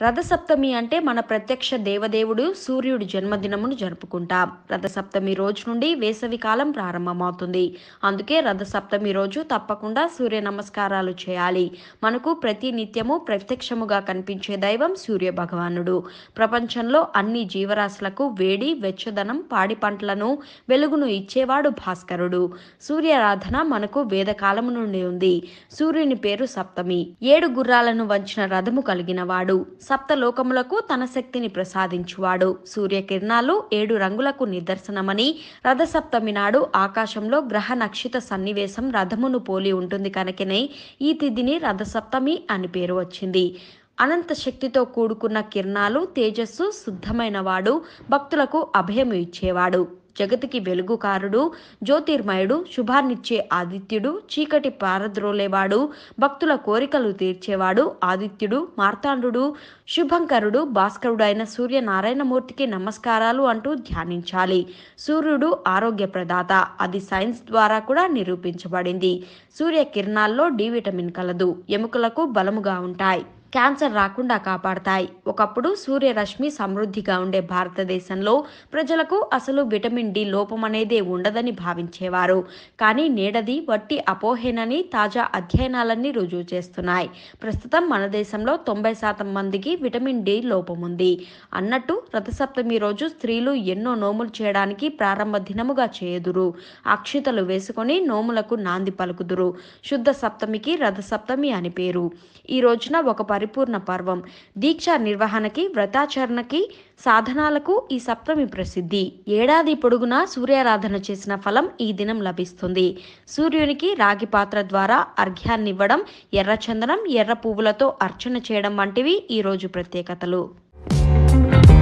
రథసప్తమి అంటే మన ప్రత్యక్ష దేవదేవుడు సూర్యుడి జన్మదినమును జరుపుకుంటాం రథసప్తమి రోజు నుండి వేసవి కాలం ప్రారంభమవుతుంది అందుకే రథసప్తమి రోజు తప్పకుండా సూర్య నమస్కారాలు చేయాలి మనకు ప్రతి నిత్యము ప్రత్యక్షముగా కనిపించే దైవం సూర్య భగవానుడు ప్రపంచంలో అన్ని జీవరాశులకు వేడి వెచ్చదనం పాడి పంటలను వెలుగును ఇచ్చేవాడు భాస్కరుడు సూర్యారాధన మనకు వేదకాలము నుండి ఉంది సూర్యుని పేరు సప్తమి ఏడు గుర్రాలను వంచిన రథము కలిగిన వాడు సప్త లోకములకు తన శక్తిని ప్రసాదించువాడు సూర్యకిరణాలు ఏడు రంగులకు నిదర్శనమని రథసప్తమి నాడు ఆకాశంలో గ్రహ నక్షిత సన్నివేశం రథమును పోలి ఉంటుంది కనుకనే ఈ తిథిని రథసప్తమి అని పేరు వచ్చింది అనంత శక్తితో కూడుకున్న కిరణాలు తేజస్సు శుద్ధమైన వాడు భక్తులకు అభయము ఇచ్చేవాడు జగతికి వెలుగుకారుడు జ్యోతిర్మయుడు శుభాన్నిచ్చే ఆదిత్యుడు చీకటి పారద్రోలేవాడు భక్తుల కోరికలు తీర్చేవాడు ఆదిత్యుడు మార్తాండు శుభంకరుడు భాస్కరుడైన సూర్యనారాయణమూర్తికి నమస్కారాలు అంటూ ధ్యానించాలి సూర్యుడు ఆరోగ్య ప్రదాత అది సైన్స్ ద్వారా కూడా నిరూపించబడింది సూర్య కిరణాల్లో డి విటమిన్ కలదు ఎముకలకు బలముగా ఉంటాయి క్యాన్సర్ రాకుండా కాపాడతాయి ఒకప్పుడు సూర్యరశ్మి సమృద్ధిగా ఉండే భారతదేశంలో ప్రజలకు అసలు విటమిన్ డి లోపం అనేదే ఉండదని భావించేవారు కానీ నేడది వట్టి అపోహేనని తాజా అధ్యయనాలన్నీ రుజువు చేస్తున్నాయి ప్రస్తుతం మన దేశంలో తొంభై శాతం మందికి విటమిన్ డి లోపం ఉంది అన్నట్టు రథసప్తమి రోజు స్త్రీలు ఎన్నో నోములు చేయడానికి ప్రారంభ దినముగా చేయుదురు అక్షితలు వేసుకొని నోములకు నాంది పలుకుదురు శుద్ధ సప్తమికి రథసప్తమి అని పేరు ఈ రోజున ఒక పరిపూర్ణ పర్వం దీక్ష నిర్వహణకి వ్రతాచరణకి సాధనాలకు ఈ సప్తమి ప్రసిద్ధి ఏడాది పొడుగునా సూర్యారాధన చేసిన ఫలం ఈ దినం లభిస్తుంది సూర్యునికి రాగి పాత్ర ద్వారా అర్ఘ్యాన్నివ్వడం ఎర్రచందనం ఎర్ర పువ్వులతో అర్చన చేయడం వంటివి ఈ రోజు ప్రత్యేకతలు